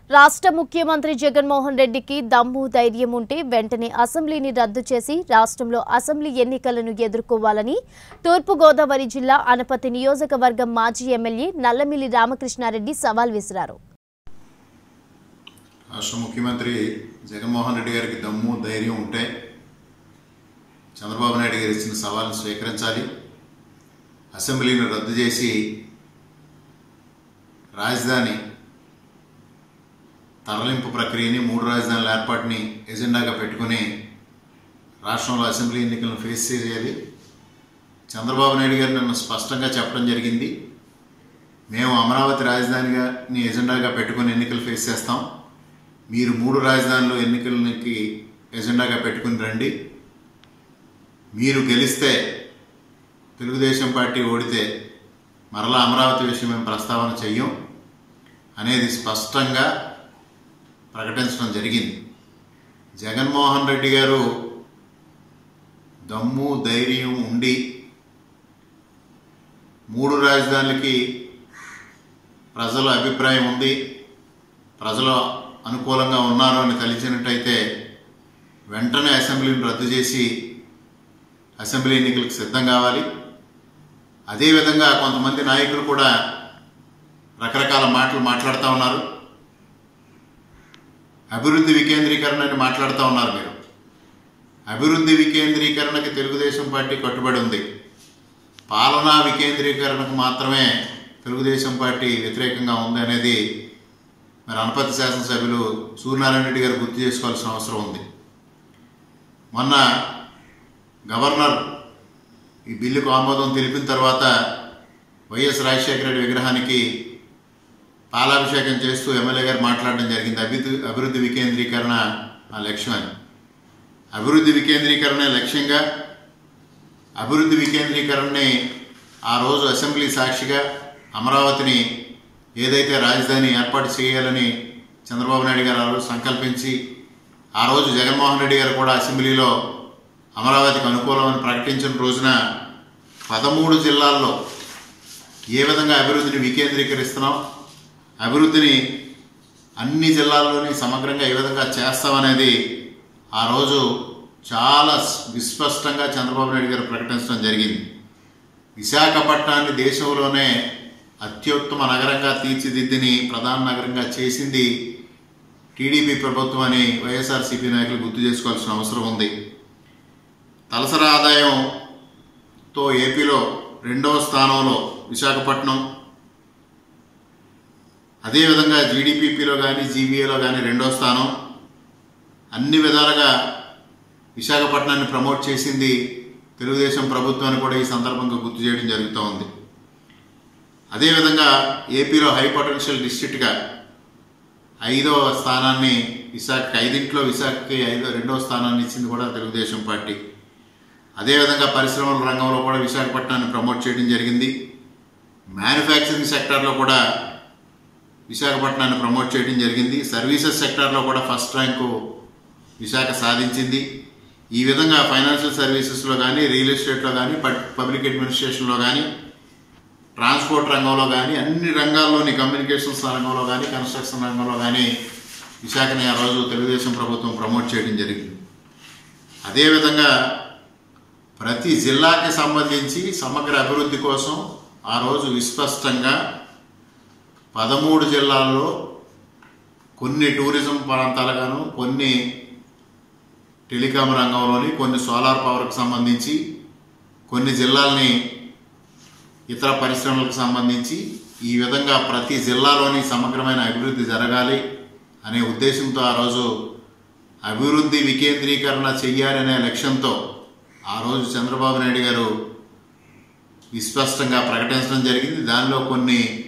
రాష్ట్ర ముఖ్యమంత్రి జగన్మోహన్ రెడ్డికి దమ్ము ధైర్యం ఉంటే వెంటనే అసెంబ్లీని రద్దు చేసి రాష్ట్రంలో అసెంబ్లీ ఎన్నికలను ఎదుర్కోవాలని తూర్పుగోదావరి జిల్లా అనపతి నియోజకవర్గం మాజీ ఎమ్మెల్యే నల్లమిల్లి రామకృష్ణారెడ్డి సవాల్ విసిరారు రాష్ట్ర ముఖ్యమంత్రి జగన్మోహన్ రెడ్డి గారికి దమ్ము ధైర్యం ఉంటే చంద్రబాబు నాయుడు గారు ఇచ్చిన సవాల్ను స్వీకరించాలి అసెంబ్లీని రద్దు చేసి రాజధాని తరలింపు ప్రక్రియని మూడు రాజధానుల ఏర్పాటుని ఎజెండాగా పెట్టుకుని రాష్ట్రంలో అసెంబ్లీ ఎన్నికలను ఫేస్ చేయాలి చంద్రబాబు నాయుడు గారు నిన్న స్పష్టంగా చెప్పడం జరిగింది మేము అమరావతి రాజధానిగా ని ఎజెండాగా పెట్టుకుని ఎన్నికలు ఫేస్ చేస్తాం మీరు మూడు రాజధానులు ఎన్నికలకి ఎజెండాగా పెట్టుకుని రండి మీరు గెలిస్తే తెలుగుదేశం పార్టీ ఓడితే మరలా అమరావతి విషయం మేము ప్రస్తావన చెయ్యం అనేది స్పష్టంగా ప్రకటించడం జరిగింది జగన్మోహన్ రెడ్డి గారు దమ్ము ధైర్యం ఉండి మూడు రాజధానులకి ప్రజల అభిప్రాయం ఉంది ప్రజలు అనుకూలంగా ఉన్నారు అని తెలిసినట్టయితే వెంటనే అసెంబ్లీని రద్దు చేసి అసెంబ్లీ ఎన్నికలకు సిద్ధం కావాలి అదేవిధంగా కొంతమంది నాయకులు కూడా రకరకాల మాటలు మాట్లాడుతూ ఉన్నారు అభివృద్ధి వికేంద్రీకరణ అని మాట్లాడుతూ ఉన్నారు మీరు అభివృద్ధి వికేంద్రీకరణకి తెలుగుదేశం పార్టీ కట్టుబడి ఉంది పాలనా వికేంద్రీకరణకు మాత్రమే తెలుగుదేశం పార్టీ వ్యతిరేకంగా ఉంది అనేది మరి అనపతి శాసనసభ్యులు సూర్యనారాయణ రెడ్డి గారు గుర్తు చేసుకోవాల్సిన అవసరం ఉంది మొన్న గవర్నర్ ఈ బిల్లుకు ఆమోదం తెలిపిన తర్వాత వైఎస్ రాజశేఖర రెడ్డి విగ్రహానికి పాలాభిషేకం చేస్తూ ఎమ్మెల్యే గారు మాట్లాడడం జరిగింది అభివృద్ధి అభివృద్ధి వికేంద్రీకరణ ఆ లక్ష్యం అని అభివృద్ధి వికేంద్రీకరణే లక్ష్యంగా అభివృద్ధి వికేంద్రీకరణని ఆ రోజు అసెంబ్లీ సాక్షిగా అమరావతిని ఏదైతే రాజధాని ఏర్పాటు చేయాలని చంద్రబాబు నాయుడు గారు ఆ రోజు సంకల్పించి ఆ రోజు జగన్మోహన్ రెడ్డి గారు కూడా అసెంబ్లీలో అమరావతికి అనుకూలమని ప్రకటించిన రోజున పదమూడు జిల్లాల్లో ఏ విధంగా అభివృద్ధిని వికేంద్రీకరిస్తున్నాం అభివృద్ధిని అన్ని జిల్లాల్లోని సమగ్రంగా ఏ విధంగా చేస్తామనేది ఆ రోజు చాలా విస్పష్టంగా చంద్రబాబు నాయుడు గారు ప్రకటించడం జరిగింది విశాఖపట్నాన్ని దేశంలోనే అత్యుత్తమ నగరంగా తీర్చిదిద్దిని ప్రధాన నగరంగా చేసింది టీడీపీ ప్రభుత్వం అని వైఎస్ఆర్సీపీ నాయకులు గుర్తు చేసుకోవాల్సిన అవసరం ఉంది తలసరి ఆదాయంతో ఏపీలో రెండవ స్థానంలో విశాఖపట్నం అదేవిధంగా జీడిపిపిలో కానీ జీవీఏలో కానీ రెండవ స్థానం అన్ని విధాలుగా విశాఖపట్నాన్ని ప్రమోట్ చేసింది తెలుగుదేశం ప్రభుత్వాన్ని కూడా ఈ సందర్భంగా గుర్తు చేయడం జరుగుతూ ఉంది అదేవిధంగా ఏపీలో హై పొటెన్షియల్ డిస్ట్రిక్ట్గా ఐదవ స్థానాన్ని విశాఖ ఐదింట్లో విశాఖకి ఐదో రెండవ స్థానాన్ని ఇచ్చింది కూడా తెలుగుదేశం పార్టీ అదేవిధంగా పరిశ్రమల రంగంలో కూడా విశాఖపట్నాన్ని ప్రమోట్ చేయడం జరిగింది మ్యానుఫ్యాక్చరింగ్ సెక్టార్లో కూడా విశాఖపట్నాన్ని ప్రమోట్ చేయడం జరిగింది సర్వీసెస్ సెక్టార్లో కూడా ఫస్ట్ ర్యాంకు విశాఖ సాధించింది ఈ విధంగా ఫైనాన్షియల్ సర్వీసెస్లో కానీ రియల్ ఎస్టేట్లో కానీ పబ్లిక్ అడ్మినిస్ట్రేషన్లో కానీ ట్రాన్స్పోర్ట్ రంగంలో కానీ అన్ని రంగాల్లోని కమ్యూనికేషన్స్ రంగంలో కానీ కన్స్ట్రక్షన్ రంగంలో కానీ విశాఖని ఆ రోజు తెలుగుదేశం ప్రభుత్వం ప్రమోట్ చేయడం జరిగింది అదేవిధంగా ప్రతి జిల్లాకి సంబంధించి సమగ్ర అభివృద్ధి కోసం ఆ రోజు విస్పష్టంగా పదమూడు జిల్లాల్లో కొన్ని టూరిజం ప్రాంతాలుగాను కొన్ని టెలికాం రంగంలోని కొన్ని సోలార్ పవర్కి సంబంధించి కొన్ని జిల్లాల్ని ఇతర పరిశ్రమలకు సంబంధించి ఈ విధంగా ప్రతి జిల్లాలోని సమగ్రమైన అభివృద్ధి జరగాలి అనే ఉద్దేశంతో ఆ రోజు అభివృద్ధి వికేంద్రీకరణ చెయ్యాలనే లక్ష్యంతో ఆ రోజు చంద్రబాబు నాయుడు గారు విస్పష్టంగా ప్రకటించడం జరిగింది దానిలో కొన్ని